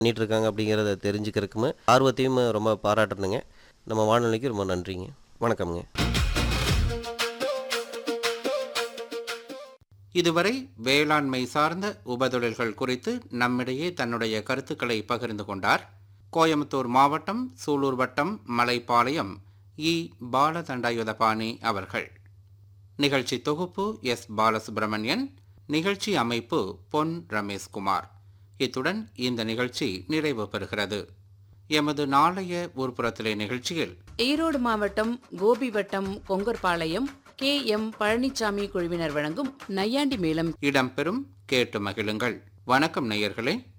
பண்ணிட்டு இருக்காங்க அப்படிங்கிறத தெரிஞ்சுக்கிறதுக்குமே ஆர்வத்தையும் ரொம்ப பாராட்டணுங்க நம்ம வானொலிக்கு ரொம்ப நன்றிங்க வணக்கம்ங்க இதுவரை வேளாண்மை சார்ந்த உபதொழில்கள் குறித்து நம்மிடையே தன்னுடைய கருத்துக்களை பகிர்ந்து கொண்டார் கோயம்புத்தூர் மாவட்டம் சூலூர் வட்டம் மலைப்பாளையம் இ பாலதண்டாயுதபாணி அவர்கள் நிகழ்ச்சி தொகுப்பு எஸ் பாலசுப்பிரமணியன் நிகழ்ச்சி அமைப்பு பொன் ரமேஷ்குமார் இத்துடன் இந்த நிகழ்ச்சி நிறைவு பெறுகிறது எமது நாளைய ஊர்ப்புறத்திலே நிகழ்ச்சியில் ஈரோடு மாவட்டம் கோபி வட்டம் கொங்கர்பாளையம் கே எம் பழனிசாமி குழுவினர் வழங்கும் நையாண்டி மேளம் இடம்பெறும் கேட்டு மகிழுங்கள் வணக்கம் நேயர்களே